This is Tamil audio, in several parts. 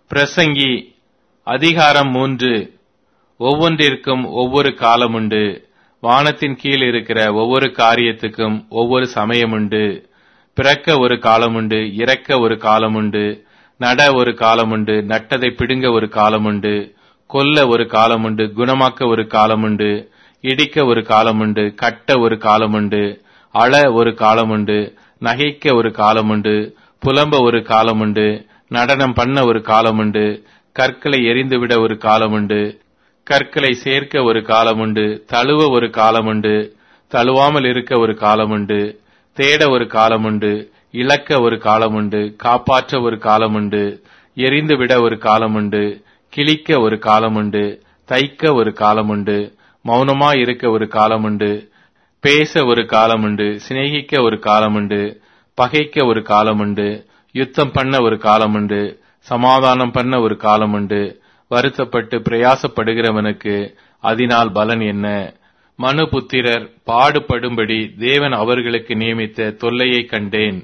பிரசங்கி அதிகாரம் மூன்று ஒவ்வொன்றிற்கும் ஒவ்வொரு காலமுண்டு வானத்தின் கீழ் இருக்கிற ஒவ்வொரு காரியத்துக்கும் ஒவ்வொரு சமயமுண்டு பிறக்க ஒரு காலமுண்டு இறக்க ஒரு காலமுண்டு நட ஒரு காலமுண்டு நட்டதை பிடுங்க ஒரு காலமுண்டு கொல்ல ஒரு காலமுண்டு குணமாக்க ஒரு காலமுண்டு இடிக்க ஒரு காலமுண்டு கட்ட ஒரு காலமுண்டு அழ ஒரு காலமுண்டு நகைக்க ஒரு காலமுண்டு புலம்ப ஒரு காலமுண்டு நடனம் பண்ண ஒரு காலமுண்டு கற்களை எரிந்துவிட ஒரு காலமுண்டு கற்களை சேர்க்க ஒரு காலமுண்டு தழுவ ஒரு காலமுண்டு தழுவாமல் இருக்க ஒரு காலமுண்டு தேட ஒரு காலமுண்டு இழக்க ஒரு காலமுண்டு காப்பாற்ற ஒரு காலமுண்டு எரிந்துவிட ஒரு காலமுண்டு கிழிக்க ஒரு காலமுண்டு தைக்க ஒரு காலமுண்டு மௌனமாய் இருக்க ஒரு காலமுண்டு பேச ஒரு காலமுண்டு சிநேகிக்க ஒரு காலமுண்டு பகைக்க ஒரு காலமுண்டு யுத்தம் பண்ண ஒரு காலமுண்டு சமாதானம் பண்ண ஒரு காலமுண்டு வருத்தப்பட்டு பிரயாசப்படுகிறவனுக்கு அதனால் பலன் என்ன மனு புத்திரர் பாடுபடும்படி தேவன் அவர்களுக்கு நியமித்த தொல்லையை கண்டேன்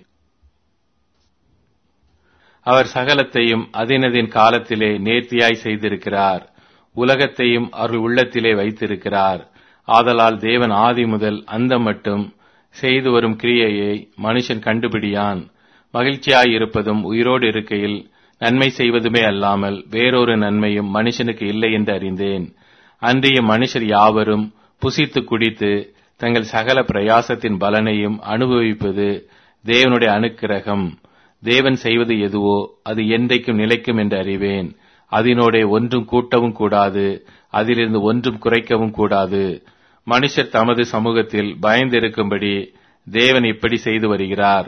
அவர் சகலத்தையும் அதினதின் காலத்திலே நேர்த்தியாய் செய்திருக்கிறார் உலகத்தையும் அவர்கள் உள்ளத்திலே வைத்திருக்கிறார் ஆதலால் தேவன் ஆதி முதல் அந்த மட்டும் செய்து வரும் கிரியையை மனுஷன் கண்டுபிடியான் மகிழ்ச்சியாய் இருப்பதும் உயிரோடு இருக்கையில் நன்மை செய்வதுமே அல்லாமல் வேறொரு நன்மையும் மனுஷனுக்கு இல்லை என்று அறிந்தேன் அன்றைய மனுஷர் யாவரும் புசித்து குடித்து தங்கள் சகல பிரயாசத்தின் பலனையும் அனுபவிப்பது தேவனுடைய அனுக்கிரகம் தேவன் செய்வது எதுவோ அது என்றைக்கும் நிலைக்கும் என்று அறிவேன் அதனோட ஒன்றும் கூட்டவும் கூடாது அதிலிருந்து ஒன்றும் குறைக்கவும் கூடாது மனுஷர் தமது சமூகத்தில் பயந்திருக்கும்படி தேவன் இப்படி செய்து வருகிறார்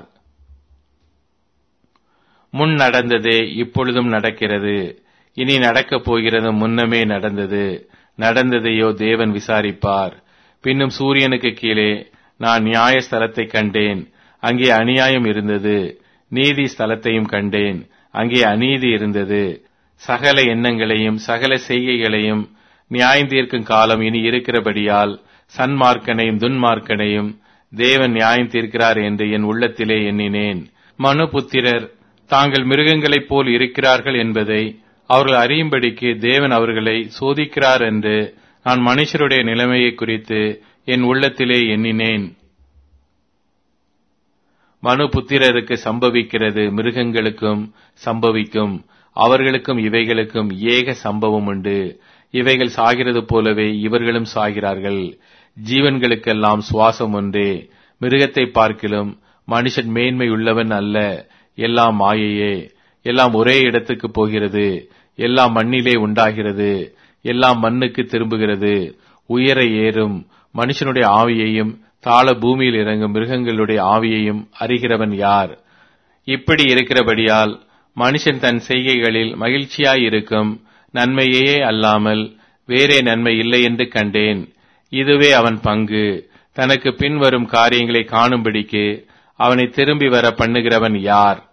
முன் நடந்ததே இப்பொழுதும் நடக்கிறது இனி நடக்கப் போகிறது முன்னமே நடந்தது நடந்ததையோ தேவன் விசாரிப்பார் பின்னும் சூரியனுக்கு கீழே நான் நியாய ஸ்தலத்தை கண்டேன் அங்கே அநியாயம் இருந்தது நீதி ஸ்தலத்தையும் கண்டேன் அங்கே அநீதி இருந்தது சகல எண்ணங்களையும் சகல செய்கைகளையும் நியாயம் காலம் இனி இருக்கிறபடியால் சன்மார்க்கனையும் துன்மார்க்கனையும் தேவன் நியாயம் தீர்க்கிறார் என்று என் உள்ளத்திலே எண்ணினேன் மனு புத்திரர் தாங்கள் மிருகங்களைப் போல் இருக்கிறார்கள் என்பதை அவர்கள் அறியும்படிக்கு தேவன் அவர்களை சோதிக்கிறார் என்று நான் மனுஷருடைய நிலைமையை குறித்து என் உள்ளத்திலே எண்ணினேன் மனு புத்திரருக்கு சம்பவிக்கிறது மிருகங்களுக்கும் சம்பவிக்கும் அவர்களுக்கும் இவைகளுக்கும் ஏக சம்பவம் உண்டு இவைகள் சாகிறது போலவே இவர்களும் சாகிறார்கள் ஜீவன்களுக்கெல்லாம் சுவாசம் ஒன்றே மிருகத்தை பார்க்கிலும் மனுஷன் மேன்மை உள்ளவன் அல்ல எல்லாம் மாயையே எல்லாம் ஒரே இடத்துக்கு போகிறது எல்லாம் மண்ணிலே உண்டாகிறது எல்லாம் மண்ணுக்கு திரும்புகிறது உயர ஏறும் மனுஷனுடைய ஆவியையும் தாழ பூமியில் இறங்கும் மிருகங்களுடைய ஆவியையும் அறிகிறவன் யார் இப்படி இருக்கிறபடியால் மனுஷன் தன் செய்கைகளில் மகிழ்ச்சியாயிருக்கும் நன்மையே அல்லாமல் வேறே நன்மை இல்லை என்று கண்டேன் இதுவே அவன் பங்கு தனக்கு பின்வரும் காரியங்களை காணும்படிக்கு அவனை திரும்பி வர பண்ணுகிறவன் யார்